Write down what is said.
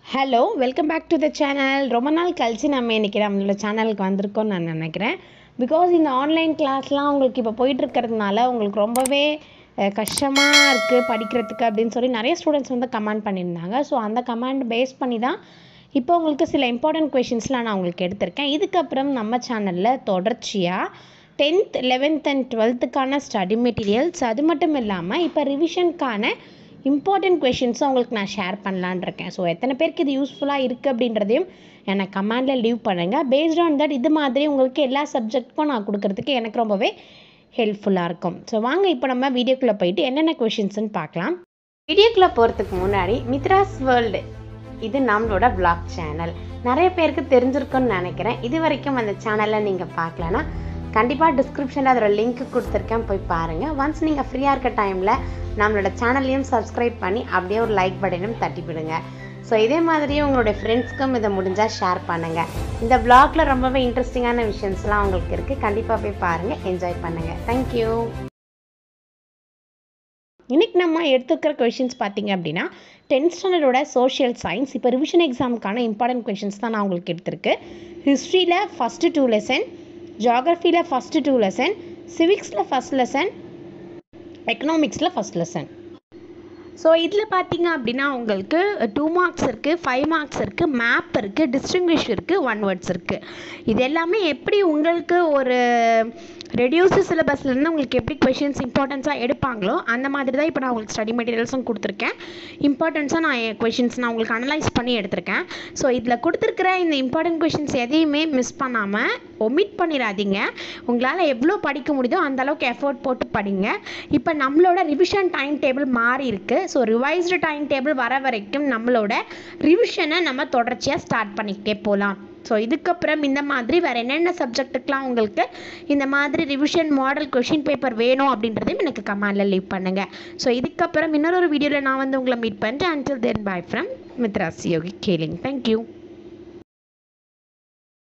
hello welcome back to the channel ரொம்ப நாள் கழிச்சு நம்ம இன்றைக்கி நம்மளோட சேனலுக்கு வந்திருக்கோம்னு நான் நினைக்கிறேன் பிகாஸ் இந்த ஆன்லைன் கிளாஸ்லாம் உங்களுக்கு இப்போ போயிட்டுருக்கிறதுனால உங்களுக்கு ரொம்பவே கஷ்டமாக இருக்குது படிக்கிறதுக்கு அப்படின்னு சொல்லி நிறைய ஸ்டூடெண்ட்ஸ் வந்து கமெண்ட் பண்ணியிருந்தாங்க ஸோ அந்த கமெண்ட் பேஸ் பண்ணி தான் இப்போ உங்களுக்கு சில இம்பார்ட்டன்ட் கொஷின்ஸ்லாம் நான் உங்களுக்கு எடுத்திருக்கேன் இதுக்கப்புறம் நம்ம சேனலில் தொடர்ச்சியாக டென்த் லெவன்த் அண்ட் டுவெல்த்துக்கான ஸ்டடி மெட்டீரியல்ஸ் அது மட்டும் இல்லாமல் இப்போ ரிவிஷனுக்கான இம்பார்ட்டன்ட் கொஷின்ஸும் உங்களுக்கு நான் ஷேர் பண்ணலான் இருக்கேன் ஸோ எத்தனை பேருக்கு இது யூஸ்ஃபுல்லாக இருக்குது அப்படின்றதையும் எனக்கு கமெண்டில் லீவ் பண்ணுங்கள் பேஸ்ட் ஆன் தட் இது மாதிரி உங்களுக்கு எல்லா சப்ஜெக்ட்டுக்கும் நான் கொடுக்கறதுக்கு எனக்கு ரொம்பவே ஹெல்ப்ஃபுல்லாக இருக்கும் ஸோ வாங்க இப்போ நம்ம வீடியோக்குள்ளே போயிட்டு என்னென்ன கொஷின்ஸ்னு பார்க்கலாம் வீடியோக்குள்ளே போகிறதுக்கு முன்னாடி மித்ராஸ் வேர்ல்டு இது நம்மளோட vlog சேனல் நிறைய பேருக்கு தெரிஞ்சிருக்கும்னு நினைக்கிறேன் இது வரைக்கும் அந்த சேனலை நீங்கள் பார்க்கலன்னா கண்டிப்பாக டிஸ்கிரிப்ஷனில் அதோட லிங்க் கொடுத்துருக்கேன் போய் பாருங்கள் ஒன்ஸ் நீங்கள் ஃப்ரீயாக இருக்க டைமில் நம்மளோட சேனல்லையும் சப்ஸ்கிரைப் பண்ணி அப்படியே ஒரு லைக் பட்டனையும் தட்டி விடுங்க ஸோ இதே மாதிரியே உங்களுடைய ஃப்ரெண்ட்ஸ்க்கும் இதை முடிஞ்சால் ஷேர் பண்ணுங்கள் இந்த vlogல ரொம்பவே இன்ட்ரெஸ்டிங்கான விஷயம்ஸ்லாம் உங்களுக்கு இருக்குது கண்டிப்பாக போய் பாருங்கள் என்ஜாய் பண்ணுங்கள் தேங்க்யூ இன்னைக்கு நம்ம எடுத்துக்கிற கொஷின்ஸ் பார்த்தீங்க அப்படின்னா டென்த் ஸ்டாண்டர்டோட சோஷியல் சயின்ஸ் இப்போ ரிவிஷன் எக்ஸாமுக்கான இம்பார்ட்டன்ட் கொஷின்ஸ் தான் நான் உங்களுக்கு எடுத்திருக்கு ஹிஸ்ட்ரியில் ஃபஸ்ட்டு டூ லெசன் ஜாகிரஃபியில் ஃபஸ்ட்டு டூ லெசன் சிவிக்ஸில் ஃபஸ்ட் லெசன் எக்கனாமிக்ஸில் ஃபஸ்ட் லெசன் ஸோ இதில் பார்த்தீங்க அப்படின்னா உங்களுக்கு டூ மார்க்ஸ் இருக்குது ஃபைவ் மார்க்ஸ் இருக்குது மேப் இருக்குது டிஸ்டிங்விஷ் இருக்குது ஒன் வேர்ட்ஸ் இருக்குது இது எல்லாமே எப்படி உங்களுக்கு ஒரு ரெடியூஸ்டு சிலபஸ்லேருந்து உங்களுக்கு எப்படி கொஷின்ஸ் இம்பார்ட்டன்ஸாக எடுப்பாங்களோ அந்த மாதிரி தான் இப்போ நான் உங்களுக்கு ஸ்டடி மெட்டீரியல்ஸும் கொடுத்துருக்கேன் இம்பார்ட்டன்ஸாக நான் கொஷின்ஸ் நான் உங்களுக்கு அனலைஸ் பண்ணி எடுத்திருக்கேன் ஸோ இதில் கொடுத்துருக்கிற இந்த இம்பார்ட்டன்ட் கொஷின்ஸ் எதையுமே மிஸ் பண்ணாமல் ஒமிட் பண்ணிடாதீங்க உங்களால் எவ்வளோ படிக்க முடியுதோ அந்த அளவுக்கு எஃபோர்ட் போட்டு படிங்க இப்போ நம்மளோட ரிவிஷன் டைம் டேபிள் மாறி இருக்குது ஸோ ரிவைஸ்டு டைம் டேபிள் வர வரைக்கும் நம்மளோட ரிவிஷனை நம்ம தொடர்ச்சியாக ஸ்டார்ட் பண்ணிக்கிட்டே போகலாம் ஸோ இதுக்கப்புறம் இந்த மாதிரி வேறு என்னென்ன சப்ஜெக்ட்டுக்கெலாம் உங்களுக்கு இந்த மாதிரி ரிவிஷன் மாடல் கொஷின் பேப்பர் வேணும் அப்படின்றதையும் எனக்கு கமெண்டில் லீவ் பண்ணுங்கள் ஸோ இதுக்கப்புறம் இன்னொரு வீடியோவில் நான் வந்து உங்களை மீட் பண்ணுறேன் until then bye from Mithra's Yogi calling thank you